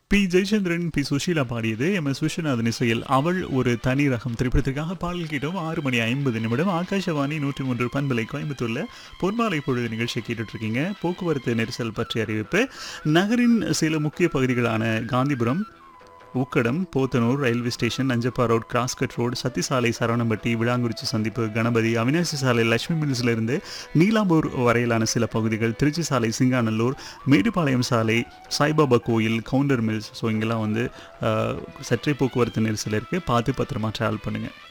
B Jayachandran B Sushila பாடியது M S Viswanathan இசையில் அவள் ஒரு தனி ரகம் திரைப்படத்திற்காக பாடல் கேட்டோம் ஆறு மணி ஐம்பது நிமிடம் ஆகாஷவாணி நூற்றி மூன்று பண்பலை கோயம்புத்தூர்ல பொன்மாலை பொழுது நிகழ்ச்சியை கேட்டுட்டு இருக்கீங்க போக்குவரத்து நெரிசல் பற்றிய அறிவிப்பு நகரின் சில முக்கிய பகுதிகளான Gandhipuram Ukkadam Podanur railway station Nanjappa road cross cut road சத்திசாலை சரவணம்பட்டி விளாங்குறிச்சி சந்திப்பு கணபதி அவினாசி சாலை லட்சுமி மில்ஸ்லேருந்து நீலாம்பூர் வரையிலான சில பகுதிகள் திருச்சி சாலை சிங்காநல்லூர் மேடுபாளையம் சாலை சாய்பாபா கோயில் கவுண்டர் மில்ஸ் ஸோ இங்கெல்லாம் வந்து அஹ், சற்றே போக்குவரத்து நெரிசல் இருக்குது பார்த்து பத்திரமா ட்ராவல் பண்ணுங்கள்